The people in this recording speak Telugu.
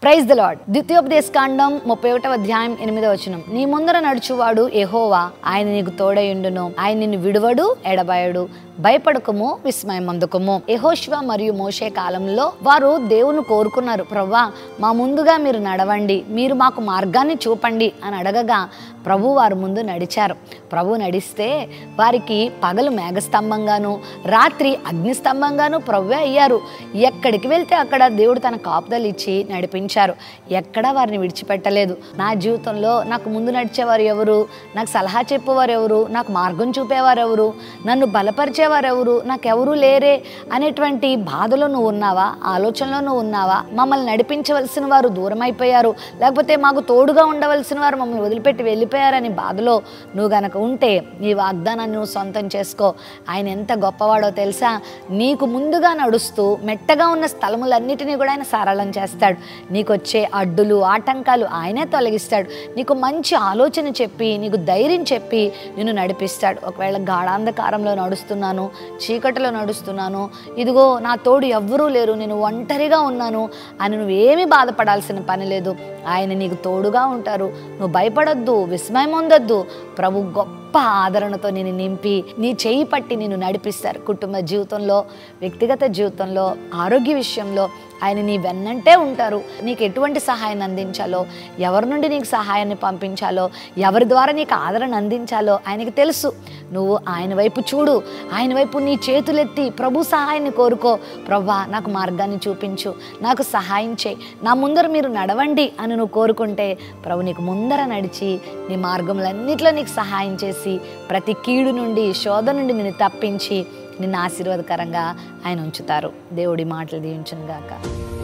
ప్రైజ్ ద లాడ్ ద్వితీయోపదేశ కాండం ముప్పై ఒకటవ అధ్యాయం ఎనిమిదవ వచనం నీ ముందర నడుచువాడు ఎహోవా ఆయన నీకు తోడయుండును ఆయన నిన్ను విడువడు ఎడబాయడు భయపడకము విస్మయం అందుకము యెహోషువ మరియు మోషే కాలంలో వారు దేవుని కోరుకున్నారు ప్రవ్వా మా ముందుగా మీరు నడవండి మీరు మాకు మార్గాన్ని చూపండి అని అడగగా ప్రభు వారు ముందు నడిచారు ప్రభు నడిస్తే వారికి పగలు మేఘస్తంభంగాను రాత్రి అగ్నిస్తంభంగాను ప్రభువే అయ్యారు ఎక్కడికి వెళ్తే అక్కడ దేవుడు తన కాపుదలు ఇచ్చి నడిపించారు ఎక్కడా వారిని విడిచిపెట్టలేదు నా జీవితంలో నాకు ముందు నడిచేవారు ఎవరు నాకు సలహా చెప్పేవారు ఎవరు నాకు మార్గం చూపేవారు ఎవరు నన్ను బలపరిచేవారు ఎవరు నాకు ఎవరు లేరే అనేటువంటి బాధలో నువ్వు ఉన్నావా ఆలోచనలో నువ్వు ఉన్నావా మమ్మల్ని నడిపించవలసిన వారు దూరం అయిపోయారు లేకపోతే మాకు తోడుగా ఉండవలసిన వారు మమ్మల్ని వదిలిపెట్టి వెళ్ళిపోయారని బాధలో నువ్వు గనక ఉంటే నీ వాగ్దానాన్ని నువ్వు సొంతం చేసుకో ఆయన ఎంత గొప్పవాడో తెలుసా నీకు ముందుగా నడుస్తూ మెట్టగా ఉన్న స్థలములన్నిటినీ కూడా ఆయన సరళం చేస్తాడు నీకు వచ్చే అడ్డులు ఆటంకాలు ఆయనే తొలగిస్తాడు నీకు మంచి ఆలోచన చెప్పి నీకు ధైర్యం చెప్పి నిన్ను నడిపిస్తాడు ఒకవేళ గాఢాంధకారంలో నడుస్తున్నాను చీకటిలో నడుస్తున్నాను ఇదిగో నా తోడు ఎవ్వరూ లేరు నేను ఒంటరిగా ఉన్నాను అని నువ్వేమీ బాధపడాల్సిన పని లేదు ఆయన నీకు తోడుగా ఉంటారు నువ్వు భయపడొద్దు విస్మయం పొందొద్దు ప్రభు గొప్ప ఆదరణతో నేను నింపి నీ చేయి పట్టి నిన్ను నడిపిస్తారు కుటుంబ జీవితంలో వ్యక్తిగత జీవితంలో ఆరోగ్య విషయంలో ఆయన నీ వెన్నంటే ఉంటారు నీకు ఎటువంటి సహాయాన్ని అందించాలో ఎవరి నుండి నీకు సహాయాన్ని పంపించాలో ఎవరి ద్వారా నీకు ఆదరణ అందించాలో ఆయనకి తెలుసు నువ్వు ఆయన వైపు చూడు ఆయన వైపు నీ చేతులెత్తి ప్రభు సహాయాన్ని కోరుకో ప్రభా నాకు మార్గాన్ని చూపించు నాకు సహాయం చేయి నా ముందర మీరు నడవండి అని నువ్వు కోరుకుంటే ప్రభు నీకు ముందర నడిచి నీ మార్గములన్నిట్లో నీకు సహాయం చేసి ప్రతి కీడు నుండి శోధ నుండి నిన్ను తప్పించి నిన్ను ఆశీర్వాదకరంగా ఆయన ఉంచుతారు దేవుడి మాటలు దీవించును గాక